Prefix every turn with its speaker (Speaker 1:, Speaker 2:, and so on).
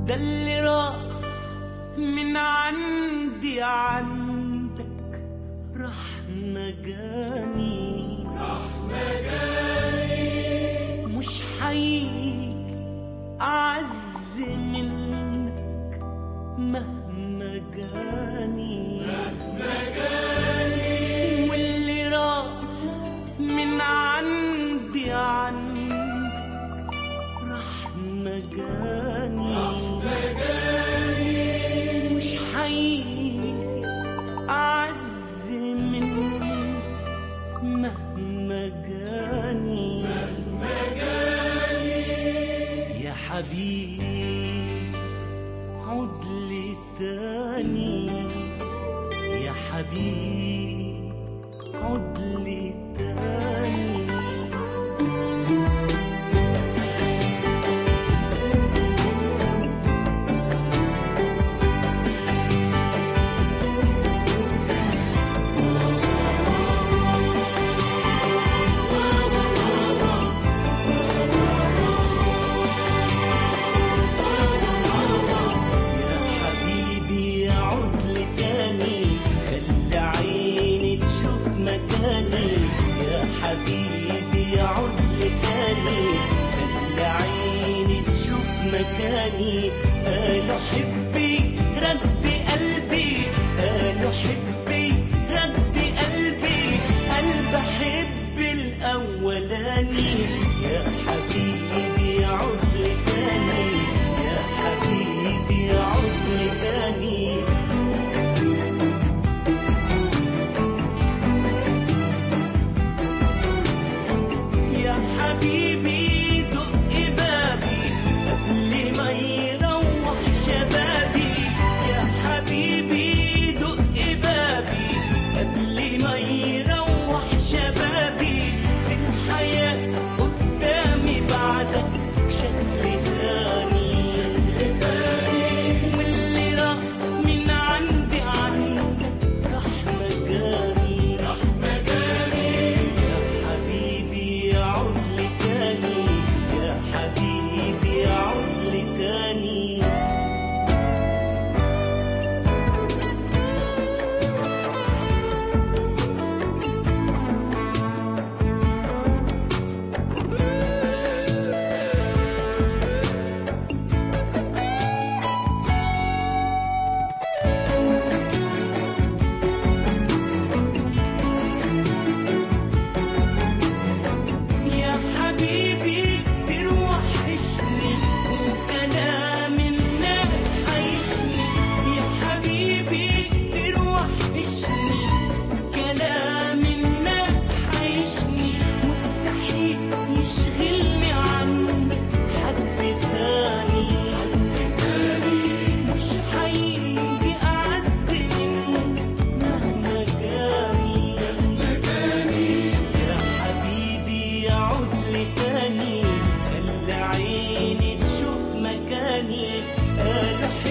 Speaker 1: ده اللي راح من عندي عندك راح مجاني راح مجاني مش حيجي أعز منك مهما جاني مهما جاني واللي راح من عندي عندك راح مجاني مش حيجي أعز منك مهما جاني يا حبيبي عد لي تاني يا حبيبي عد لي تاني يا حبيبي عد لي تاني خلي عيني تشوف مكاني يا حبيبي عد لي تاني خلي عيني تشوف مكاني قالوا حبي ردي قلبي قالوا حبي ردي قلبي قلب حب الأولاني يا حبيبي عد لي تاني يا حبيبي عد لي تاني يا حبيبي دق بابي قبل ما يروح شبابي يا حبيبي دق بابي قبل ما يروح شبابي الحياة قدامي بعدك شكل تاني واللي راح من عندي عندك راح مجاني راح مجاني يا حبيبي عد لي تاني يا حبيبي عد لي تاني يا حبيبي تروحشني وكلام الناس حيشني يا حبيبي تروحشني كلام الناس حيشني مستحيل يشغلني عنك حد تاني مش حيجي أعز منك مهما جاني يا حبيبي عد لي تاني خلي عيني تشوف مكاني قال